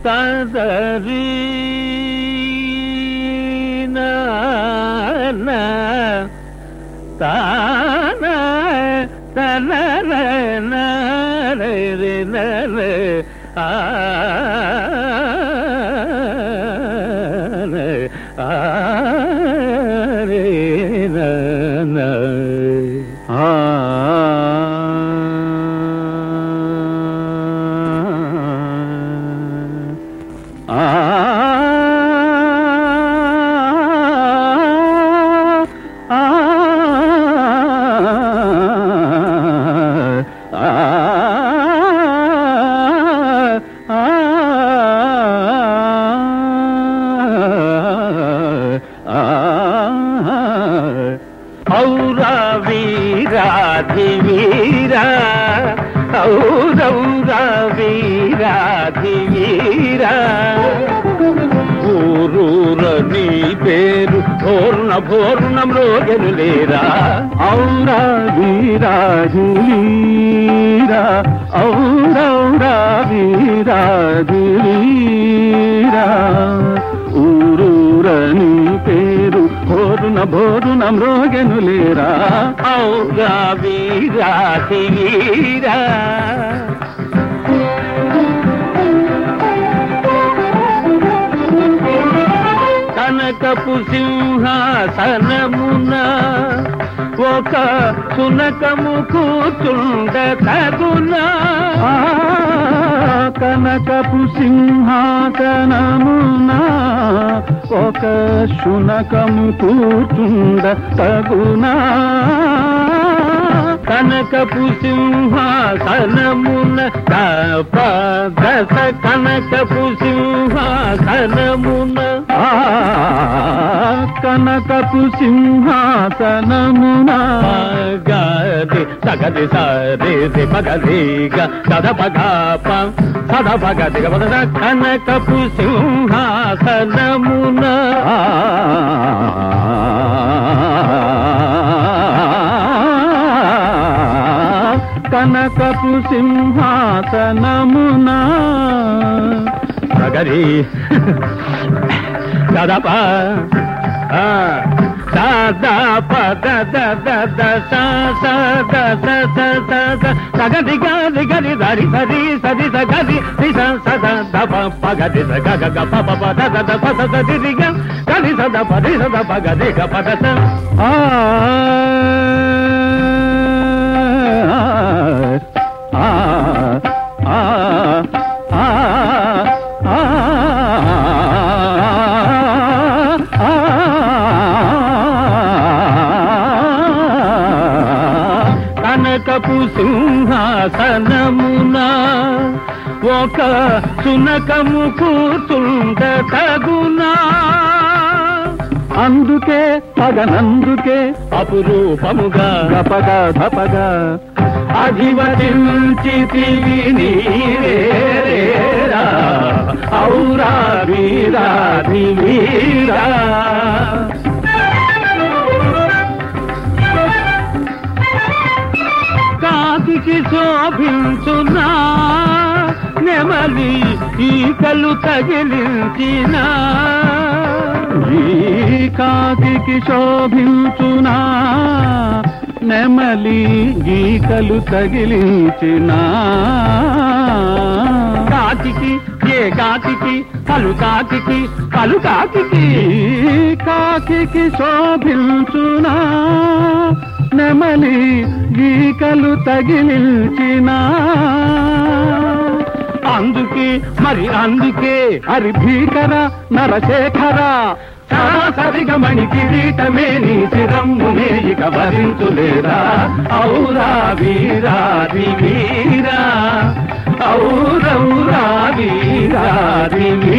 తదరి తాన తన ఆ ఔరా వీరాధి వీరా ఔరౌరా వీరాధి వీరా ఊరూర నీ పేరు పూర్ణ పూర్ణంలో గెలులేరా ఔరా వీరాధి వీరా ఔరౌరా వీరాధి వీరా ఊరూరని పేరు భోరున భోరున మ్రోగెను లేరా ఔరా వీరాధి వీరా కనకపు సింహాసనమున ఒక సునకము కూర్చుండ తగునా ఆ కనకపు సింహాసనమునా ఒక శునకము కూర్చుండ తగునా కనకపు సింహాసనమున దశ కనకపు సింహాసనమున ఆ కనకపు సింహాసనమునా గది సగది సరి రి పగది గ సద పగ ప సద పగది గ పద కనకపు సింహాసనమున కనకపు సింహాసనమునా సగరి సదప సదా పద ద ద ద స స ద స స స స సగది గది గది దరి సరి సరి స గది రి స స ద ద ప ప గది స గ గ గ ప ప ప ద ద ద ప స స ది రి గ గది స ద ప రి స ద ప గది గ ప ద స ఆ ఆ ఆ ఆ కనకపు సింహాసనమున ఒక సునకము కూర్చుండ తగునా అందుకే పగనందుకే అపురూపముగా గపగా ధపగా అధివసించితివి నీరేరా ఔరా వీరాధి వీరా కాకికి శోభించునా నెమలి ఈకలు తగిలించిన ఈ కాకి శోభించునా నెమలి గీకలు తగిలించిన కాకికి ఏ కాకికి కలు కాకికి కలు కాకికి ఈ కాకి శోభించునా నెమలి గీకలు తగిలించిన అందుకే మరి అందుకే హరి భీకర నరశేఖర సరిగమణి కిరీటమే నీ శిరమ్మునే ఇక వరించులేరా ఔరా వీరాది వీరా ఔరౌరా వీరాది వీరా